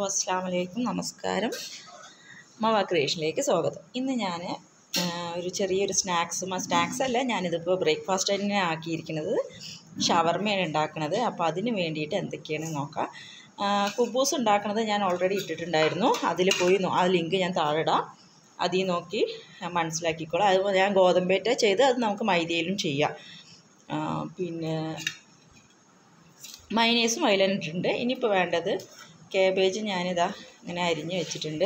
അസ്സാം വലൈക്കും നമസ്കാരം മവ ക്രിയേഷനിലേക്ക് സ്വാഗതം ഇന്ന് ഞാൻ ഒരു ചെറിയൊരു സ്നാക്സും ആ സ്നാക്സ് അല്ല ഞാനിതിപ്പോൾ ബ്രേക്ക്ഫാസ്റ്റ് തന്നെ ആക്കിയിരിക്കുന്നത് ഷവർമയാണ് ഉണ്ടാക്കുന്നത് അപ്പോൾ അതിന് വേണ്ടിയിട്ട് എന്തൊക്കെയാണ് നോക്കാം ആ, കുബൂസ് ഉണ്ടാക്കുന്നത് ഞാൻ ഓൾറെഡി ഇട്ടിട്ടുണ്ടായിരുന്നു അതിൽ പോയി നോ- ആ ലിങ്ക് ഞാൻ താഴെ ഇടാം അതിൽ നോക്കി മനസ്സിലാക്കിക്കോളാം അതുപോലെ ഞാൻ ഗോതമ്പേറ്റ ചെയ്ത് അത് നമുക്ക് മൈദയിലും ചെയ്യാം ആ, പിന്നെ മൈനേസും അതിലിട്ടുണ്ട് ഇനിയിപ്പോൾ വേണ്ടത് കാബേജ് ഞാനിതാ ഇങ്ങനെ അരിഞ്ഞ് വെച്ചിട്ടുണ്ട്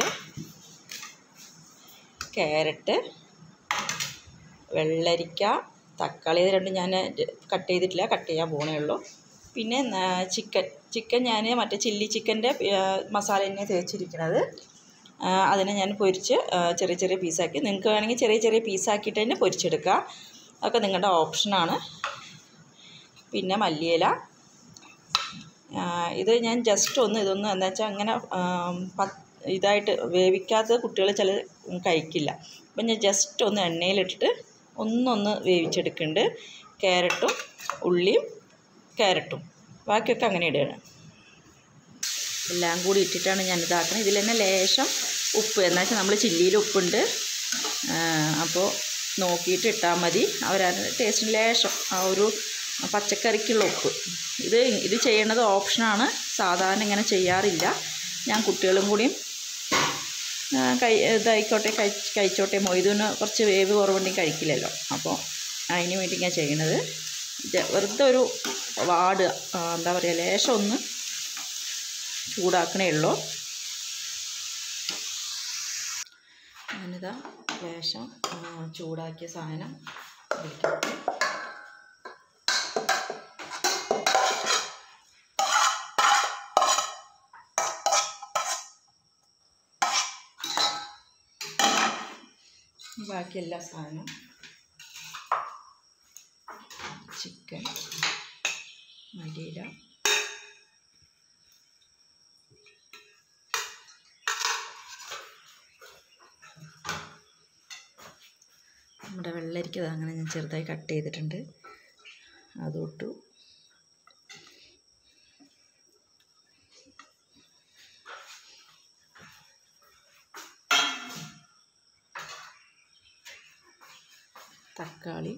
ക്യാരറ്റ് വെള്ളരിക്ക തക്കാളി ഇത് രണ്ടും ഞാൻ കട്ട് ചെയ്തിട്ടില്ല കട്ട് ചെയ്യാൻ പോണേ ഉള്ളൂ പിന്നെ ചിക്കൻ ചിക്കൻ ഞാൻ മറ്റേ ചില്ലി ചിക്കൻ്റെ മസാല തന്നെ തേച്ചിരിക്കുന്നത് ആ, അതിനെ ഞാൻ പൊരിച്ച് ആ, ചെറിയ ചെറിയ പീസാക്കി നിങ്ങൾക്ക് വേണമെങ്കിൽ ചെറിയ ചെറിയ പീസാക്കിയിട്ട് തന്നെ പൊരിച്ചെടുക്കാം അതൊക്കെ നിങ്ങളുടെ ഓപ്ഷനാണ് പിന്നെ മല്ലിയില ആ, ഇത് ഞാൻ ജസ്റ്റ് ഒന്ന് ഇതൊന്ന് എന്താ വെച്ചാൽ അങ്ങനെ ആം, പ- ഇതായിട്ട് വേവിക്കാത്ത കുട്ടികൾ ചില കഴിക്കില്ല അപ്പം ഞാൻ ജസ്റ്റ് ഒന്ന് എണ്ണയിലിട്ടിട്ട് ഒന്നൊന്ന് വേവിച്ചെടുക്കുന്നുണ്ട് ക്യാരറ്റും ഉള്ളിയും ക്യാരറ്റും ബാക്കിയൊക്കെ അങ്ങനെ ഇടുകയാണ് എല്ലാം കൂടി ഇട്ടിട്ടാണ് ഞാൻ ഇതാക്കുന്നത് ഇതിൽ തന്നെ ലേശം ഉപ്പ് എന്താ വെച്ചാൽ നമ്മൾ ചില്ലിയിൽ ഉപ്പുണ്ട് അപ്പോൾ നോക്കിയിട്ട് ഇട്ടാൽ മതി അവരാ ടേസ്റ്റിന് ലേശം ആ ഒരു പച്ചക്കറിക്കുള്ള ഉപ്പ് ഇത് ഇത് ചെയ്യേണ്ടത് ഓപ്ഷനാണ് സാധാരണ ഇങ്ങനെ ചെയ്യാറില്ല ഞാൻ കുട്ടികളും കൂടിയും ആ, കൈ ഇതായിക്കോട്ടെ കഴി കഴിച്ചോട്ടെ മൊയ്തുവിന് കുറച്ച് വേവ് കുറവുണ്ടെങ്കിൽ കഴിക്കില്ലല്ലോ അപ്പോൾ അതിന് വേണ്ടി ഞാൻ ചെയ്യണത് ജ- വെറുതെ ഒരു വാടുക ആ, എന്താ പറയുക ലേശം ഒന്ന് ചൂടാക്കണേ ഉള്ളൂ ഞാനിതാ ലേശം ആ, ചൂടാക്കിയ സാധനം ഒഴിക്കട്ടെ ബാക്കി എല്ലാ സാധനവും ചിക്കൻ മല്ലിയില നമ്മുടെ വെള്ളരിക്ക ദാ അങ്ങനെ ഞാൻ ചെറുതായി കട്ട് ചെയ്തിട്ടുണ്ട് അതോട്ടു തക്കാളി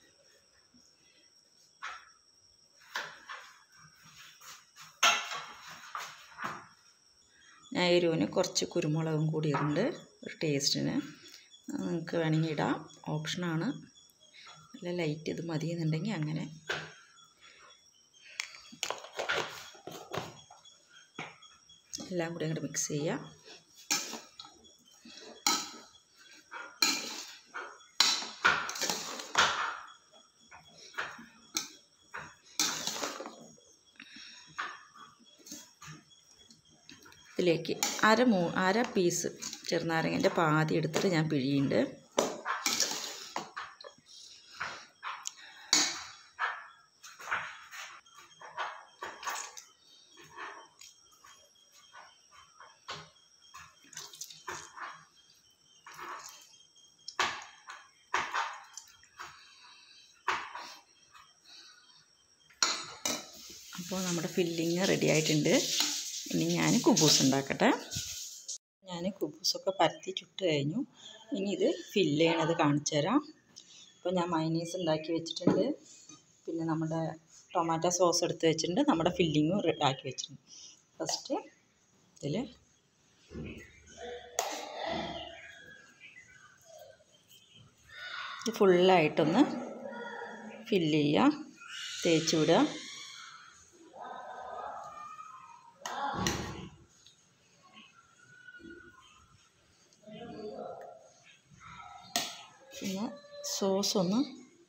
ഞാൻ എരിവിന് കുറച്ച് കുരുമുളകും കൂടി ഉണ്ട് ഒരു ടേസ്റ്റിന് നിങ്ങൾക്ക് വേണമെങ്കിൽ ഇടാം ഓപ്ഷനാണ് നല്ല ലൈറ്റ് ഇത് മതി എന്നുണ്ടെങ്കിൽ അങ്ങനെ എല്ലാം കൂടി അങ്ങോട്ട് മിക്സ് ചെയ്യുക ഇതിലേക്ക് അര മൂ അര പീസ് ചെറുനാരങ്ങൻ്റെ പാതി എടുത്തിട്ട് ഞാൻ പിഴിയുണ്ട് അപ്പോൾ നമ്മുടെ ഫില്ലിങ് റെഡി ആയിട്ടുണ്ട് ഇനി ഞാൻ കുബൂസ് ഉണ്ടാക്കട്ടെ ഞാൻ കുബൂസൊക്കെ പരത്തി ചുട്ട് കഴിഞ്ഞു ഇനി ഇത് ഫില്ല് ചെയ്യണത് കാണിച്ചു തരാം അപ്പോൾ ഞാൻ മൈനീസ് ഉണ്ടാക്കി വെച്ചിട്ടുണ്ട് പിന്നെ നമ്മുടെ ടൊമാറ്റോ സോസ് എടുത്ത് വെച്ചിട്ടുണ്ട് നമ്മുടെ ഫില്ലിങ്ങും ആക്കി വെച്ചിട്ടുണ്ട് ഫസ്റ്റ് ഇതിൽ ഇത് ഫുള്ളായിട്ടൊന്ന് ഫില്ല് ചെയ്യുക തേച്ച് വിടുക പിന്നെ സോസ് ഒന്ന്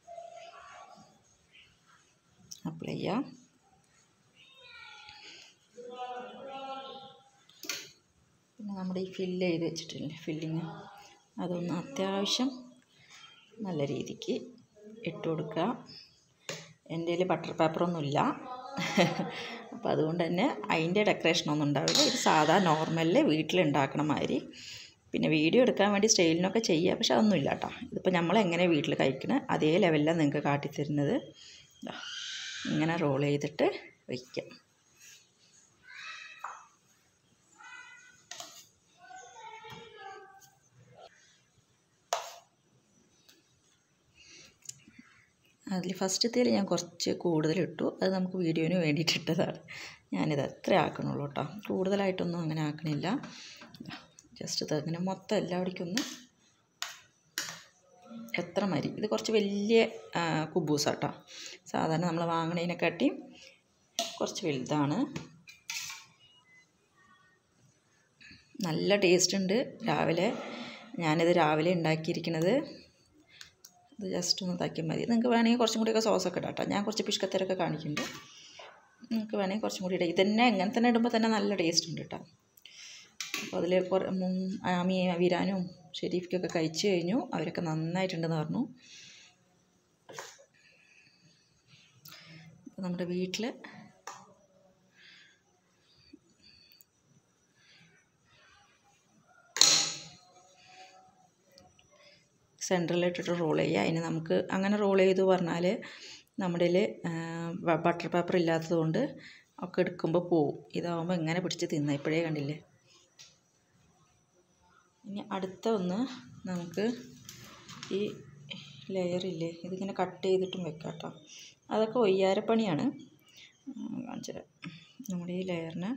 അപ്ലൈ ചെയ്യാം പിന്നെ നമ്മുടെ ഈ ഫില്ല് ചെയ്ത് വെച്ചിട്ടില്ലേ ഫില്ലിങ് അതൊന്ന് അത്യാവശ്യം നല്ല രീതിക്ക് ഇട്ട് കൊടുക്കുക എൻ്റെ കയ്യിൽ ബട്ടർ പേപ്പറൊന്നുമില്ല അപ്പോൾ അതുകൊണ്ട് തന്നെ അതിൻ്റെ ഡെക്കറേഷനൊന്നും ഉണ്ടാവില്ല ഇത് സാധാ നോർമലിൽ വീട്ടിലുണ്ടാക്കണ മാതിരി പിന്നെ വീഡിയോ എടുക്കാൻ വേണ്ടി സ്റ്റൈലിനൊക്കെ ചെയ്യുക പക്ഷെ അതൊന്നുമില്ല കേട്ടോ ഇതിപ്പോൾ നമ്മൾ എങ്ങനെ വീട്ടിൽ കഴിക്കണ അതേ ലെവലിലാണ് നിങ്ങൾക്ക് കാട്ടിത്തരുന്നത് ദാ, ഇങ്ങനെ റോൾ ചെയ്തിട്ട് വയ്ക്കാം അതിൽ ഫസ്റ്റത്തേൽ ഞാൻ കുറച്ച് കൂടുതലിട്ടു അത് നമുക്ക് വീഡിയോന് വേണ്ടിയിട്ട് ഇട്ടതാണ് ഞാനിത് അത്ര ആക്കണുള്ളൂ കേട്ടോ കൂടുതലായിട്ടൊന്നും അങ്ങനെ ആക്കണില്ല ജസ്റ്റ് ഇത് അങ്ങനെ മൊത്തം എല്ലാവിടേക്കും ഒന്ന് എത്ര മതി ഇത് കുറച്ച് വലിയ കുബൂസാട്ടോ സാധാരണ നമ്മൾ വാങ്ങണതിനെക്കാട്ടി കുറച്ച് വലുതാണ് നല്ല ടേസ്റ്റ് ഉണ്ട് രാവിലെ ഞാനിത് രാവിലെ ഉണ്ടാക്കിയിരിക്കുന്നത് ഇത് ജസ്റ്റ് ഒന്ന് ഇതാക്കിയാൽ മതി നിങ്ങൾക്ക് വേണമെങ്കിൽ കുറച്ചും കൂടിയൊക്കെ സോസൊക്കെ ഇടാം കേട്ടോ ഞാൻ കുറച്ച് പിഷ്കത്തരൊക്കെ കാണിക്കുന്നുണ്ട് നിങ്ങൾക്ക് വേണമെങ്കിൽ കുറച്ചും കൂടി ഇടാം ഇതന്നെ ഇങ്ങനെ തന്നെ ഇടുമ്പോൾ തന്നെ നല്ല ടേസ്റ്റ് ഉണ്ട് കേട്ടോ അപ്പോൾ അതിൽ കുറേ ആമി വിരാനും ഷെരീഫിക്കൊക്കെ കഴിച്ചു കഴിഞ്ഞു അവരൊക്കെ നന്നായിട്ടുണ്ടെന്ന് പറഞ്ഞു അപ്പോൾ നമ്മുടെ വീട്ടിൽ സെൻറ്ററിലിട്ടിട്ട് റോൾ ചെയ്യുക അതിന് നമുക്ക് അങ്ങനെ റോൾ ചെയ്തു പറഞ്ഞാൽ നമ്മുടെ ബട്ടർ പേപ്പർ ഇല്ലാത്തത് കൊണ്ട് ഒക്കെ എടുക്കുമ്പോൾ പോവും ഇതാവുമ്പോൾ ഇങ്ങനെ പിടിച്ച് തിന്നാം ഇപ്പോഴേ കണ്ടില്ലേ ഇനി അടുത്ത ഒന്ന് നമുക്ക് ഈ ലെയറില്ലേ ഇതിങ്ങനെ കട്ട് ചെയ്തിട്ടും വെക്കാം കേട്ടോ അതൊക്കെ ഒയ്യാരപ്പണിയാണ് കാണിച്ചു തരാം നമ്മുടെ ഈ ലെയറിന്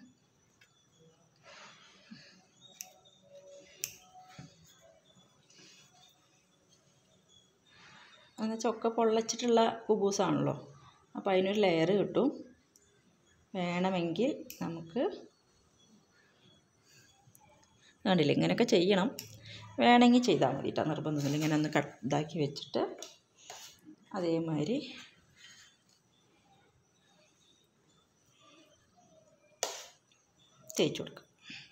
എന്നുവെച്ചാൽ ഒക്കെ പൊള്ളച്ചിട്ടുള്ള കുബൂസാണല്ലോ അപ്പോൾ അതിനൊരു ലെയർ കിട്ടും വേണമെങ്കിൽ നമുക്ക് കണ്ടില്ല ഇങ്ങനെയൊക്കെ ചെയ്യണം വേണമെങ്കിൽ ചെയ്താൽ മതി കേട്ടോ നിർബന്ധമില്ല ഇങ്ങനെ ഒന്ന് കട്ട് ഇതാക്കി വെച്ചിട്ട് അതേമാതിരി തേച്ച് കൊടുക്കുക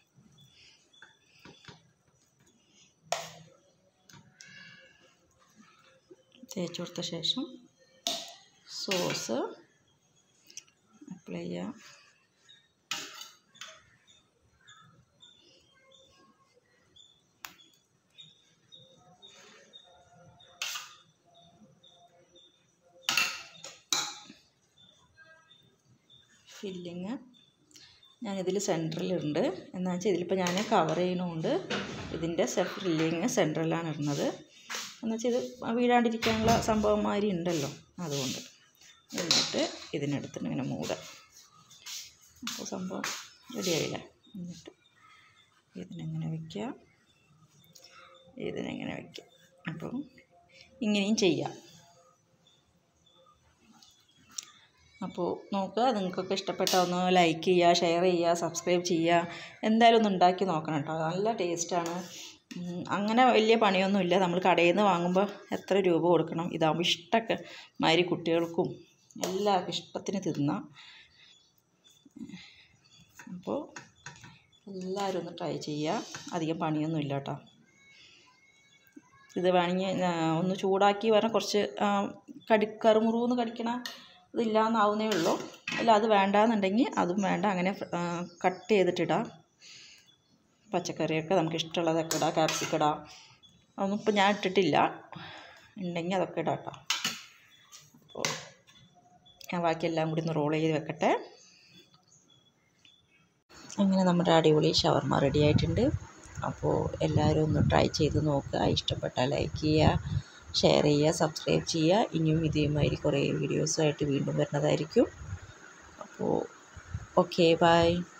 തേച്ച് കൊടുത്ത ശേഷം സോസ് അപ്ലൈ ചെയ്യാം ഫില്ലിങ് ഞാനിതിൽ സെൻറ്ററിലുണ്ട് എന്താ വെച്ചാൽ ഇതിലിപ്പോൾ ഞാൻ കവർ ചെയ്യണതുകൊണ്ട് ഇതിൻ്റെ ഫില്ലിങ് സെൻറ്ററിലാണ് ഇടുന്നത് എന്ന് വെച്ചാൽ ഇത് വീഴാണ്ടിരിക്കാനുള്ള സംഭവം മാതിരി ഉണ്ടല്ലോ അതുകൊണ്ട് എന്നിട്ട് ഇതിനെടുത്തിട്ട് ഇങ്ങനെ മൂടാം അപ്പോൾ സംഭവം റെഡിയായില്ല എന്നിട്ട് ഇതിനെങ്ങനെ വയ്ക്കുക ഇതിനെങ്ങനെ വയ്ക്കുക അപ്പോൾ ഇങ്ങനെയും ചെയ്യാം അപ്പോൾ നോക്കുക നിങ്ങൾക്കൊക്കെ ഇഷ്ടപ്പെട്ട ഒന്ന് ലൈക്ക് ചെയ്യുക ഷെയർ ചെയ്യുക സബ്സ്ക്രൈബ് ചെയ്യുക എന്തായാലും ഒന്ന് ഉണ്ടാക്കി നോക്കണം കേട്ടോ നല്ല ടേസ്റ്റാണ് അങ്ങനെ വലിയ പണിയൊന്നുമില്ല നമ്മൾ കടയിൽ നിന്ന് വാങ്ങുമ്പോൾ എത്ര രൂപ കൊടുക്കണം ഇതാകുമ്പോൾ ഇഷ്ടമൊക്കെ മാതിരി കുട്ടികൾക്കും എല്ലാവർക്കും ഇഷ്ടത്തിന് തിന്നാം അപ്പോൾ എല്ലാവരും ഒന്ന് ട്രൈ ചെയ്യുക അധികം പണിയൊന്നുമില്ല കേട്ടോ ഇത് വേണമെങ്കിൽ ഒന്ന് ചൂടാക്കി പറഞ്ഞാൽ കുറച്ച് കടി കറുമുറുന്ന് കടിക്കണ ഇതില്ലാന്നാവുന്നേ ഉള്ളൂ അല്ല അത് വേണ്ടാന്നുണ്ടെങ്കിൽ അതും വേണ്ട അങ്ങനെ കട്ട് ചെയ്തിട്ടിടാം പച്ചക്കറിയൊക്കെ നമുക്ക് ഇഷ്ടമുള്ളതൊക്കെ ഇടാം ക്യാപ്സിക്കം ഇടാം അതൊന്നും ഇപ്പം ഞാൻ ഇട്ടിട്ടില്ല ഉണ്ടെങ്കിൽ അതൊക്കെ ഇടാം കേട്ടോ അപ്പോൾ ഞാൻ ബാക്കി എല്ലാം കൂടി ഒന്ന് റോൾ ചെയ്ത് വെക്കട്ടെ അങ്ങനെ നമ്മുടെ അടിപൊളി ഷവർമ റെഡി ആയിട്ടുണ്ട് അപ്പോൾ എല്ലാവരും ഒന്ന് ട്രൈ ചെയ്ത് നോക്കുക ഇഷ്ടപ്പെട്ടാൽ ലൈക്ക് ചെയ്യുക ഷെയർ ചെയ്യുക സബ്സ്ക്രൈബ് ചെയ്യുക ഇനിയും ഇതേമാതിരി കുറേ വീഡിയോസുമായിട്ട് വീണ്ടും വരുന്നതായിരിക്കും അപ്പോൾ ഓക്കെ ബൈ